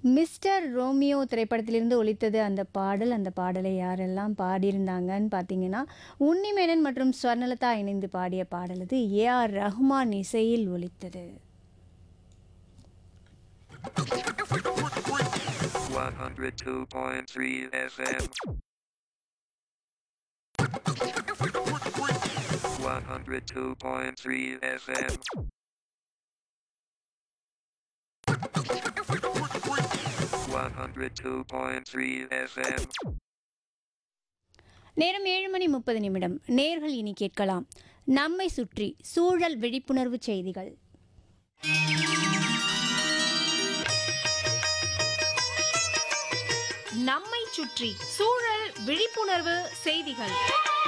Mister Romeo திரைப்படத்திலிருந்து ஒலித்தது அந்த பாடல் அந்த பாடலை யாரெல்லாம் பாடியிருந்தாங்கன்னு பார்த்தீங்கன்னா உன்னிமேனன் மற்றும் ஸ்வர்ணலதா இணைந்து பாடிய பாடல் இது ஏஆர் ரஹ்மான் இசையில் ஒலித்தது 102.3 FM. 102.3 FM. One hundred two point three FM. நேரம் ஏழு மணி முப்பது நிமிடம் நேர்கள் இனி கேட்கலாம் நம்மை சுற்றி சூழல் விழிப்புணர்வு செய்திகள் நம்மை சுற்றி சூழல் விழிப்புணர்வு செய்திகள்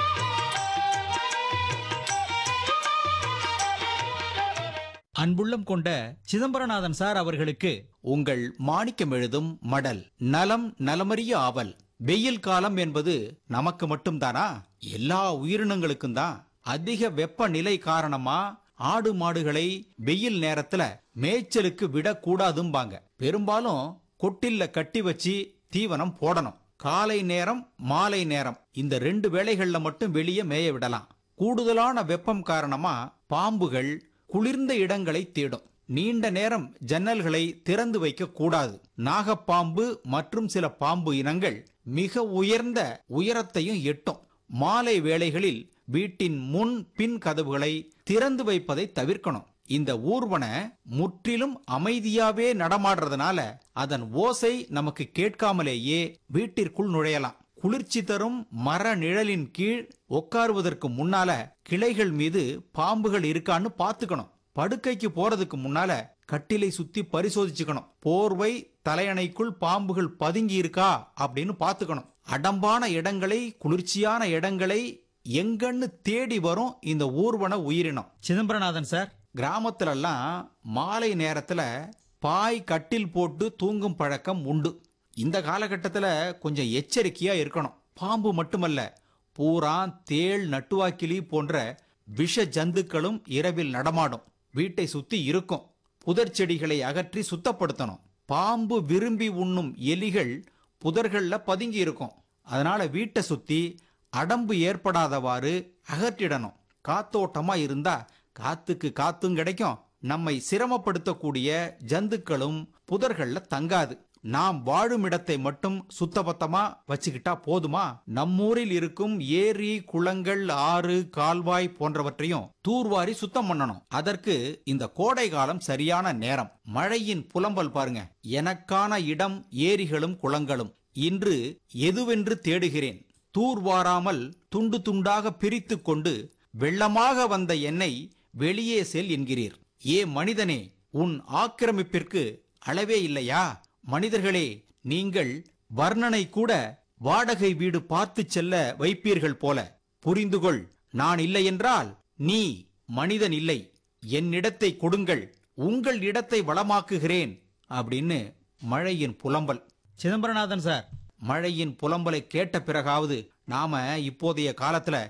அன்புள்ளம் கொண்ட சிதம்பரநாதன் சார் அவர்களுக்கு உங்கள் மாணிக்கம் எழுதும் மடல் நலம் நலமறிய ஆவல் வெயில் காலம் என்பது நமக்கு மட்டும்தானா எல்லா உயிரினங்களுக்கும் தான் அதிக வெப்பநிலை காரணமா ஆடு மாடுகளை வெயில் நேரத்துல மேய்ச்சலுக்கு விடக்கூடாதும்பாங்க பெரும்பாலும் கொட்டில்ல கட்டி வச்சு தீவனம் போடணும் காலை நேரம் மாலை நேரம் இந்த ரெண்டு வேளைகள்ல மட்டும் வெளியே மேய விடலாம் கூடுதலான வெப்பம் காரணமா பாம்புகள் குளிர்ந்த இடங்களை தேடும் நீண்ட நேரம் ஜன்னல்களை திறந்து வைக்க கூடாது நாகப்பாம்பு மற்றும் சில பாம்பு இனங்கள் மிக உயர்ந்த உயரத்தையும் எட்டும் மாலை வேளைகளில் வீட்டின் முன் பின் கதவுகளை திறந்து வைப்பதை தவிர்க்கணும் இந்த ஊர்வன முற்றிலும் அமைதியாவே நடமாடுறதுனால அதன் ஓசை நமக்கு கேட்காமலேயே வீட்டிற்குள் நுழையலாம் குளிர்ச்சி தரும் மர நிழலின் கீழ் உட்காருவதற்கு முன்னால கிளைகள் மீது பாம்புகள் இருக்கான்னு பாத்துக்கணும் படுக்கைக்கு போறதுக்கு முன்னால கட்டிலை சுத்தி பரிசோதிச்சுக்கணும் போர்வை தலையணைக்குள் பாம்புகள் பதுங்கி இருக்கா அப்படின்னு பாத்துக்கணும் அடம்பான இடங்களை குளிர்ச்சியான இடங்களை எங்கன்னு தேடி வரும் இந்த ஊர்வன உயிரினம் சிதம்பரநாதன் சார் கிராமத்துலலாம் மாலை நேரத்துல பாய் கட்டில் போட்டு தூங்கும் பழக்கம் உண்டு இந்த காலகட்டத்துல கொஞ்சம் எச்சரிக்கையா இருக்கணும் பாம்பு மட்டுமல்ல பூரான் தேள் நட்டுவாக்கிலி போன்ற விஷ ஜந்துக்களும் இரவில் நடமாடும் வீட்டை சுத்தி இருக்கும் புதர் செடிகளை அகற்றி சுத்தப்படுத்தணும் பாம்பு விரும்பி உண்ணும் எலிகள் புதர்கள்ல பதுங்கி இருக்கும் அதனால வீட்டை சுத்தி அடம்பு ஏற்படாதவாறு அகற்றிடணும் காத்தோட்டமா இருந்தா காத்துக்கு காத்தும் கிடைக்கும் நம்மை சிரமப்படுத்தக்கூடிய ஜந்துக்களும் புதர்கள்ல தங்காது நாம் வாழும் இடத்தை மட்டும் சுத்தபத்தமா வச்சுக்கிட்டா போதுமா நம்மூரில் இருக்கும் ஏரி குளங்கள் ஆறு கால்வாய் போன்றவற்றையும் தூர்வாரி சுத்தம் பண்ணணும் அதற்கு இந்த கோடை காலம் சரியான நேரம் மழையின் புலம்பல் பாருங்க எனக்கான இடம் ஏரிகளும் குளங்களும் இன்று எதுவென்று தேடுகிறேன் தூர்வாராமல் துண்டு துண்டாக பிரித்துக் கொண்டு வெள்ளமாக வந்த என்னை வெளியே செல் என்கிறீர் ஏ மனிதனே உன் ஆக்கிரமிப்பிற்கு அளவே இல்லையா மனிதர்களே நீங்கள் வர்ணனை கூட வாடகை வீடு பார்த்து செல்ல வைப்பீர்கள் போல புரிந்துகொள் நான் இல்லை என்றால் நீ மனிதன் இல்லை என்னிடத்தை கொடுங்கள் உங்கள் இடத்தை வளமாக்குகிறேன் அப்படின்னு மழையின் புலம்பல் சிதம்பரநாதன் சார் மழையின் புலம்பலை கேட்ட பிறகாவது நாம இப்போதைய காலத்துல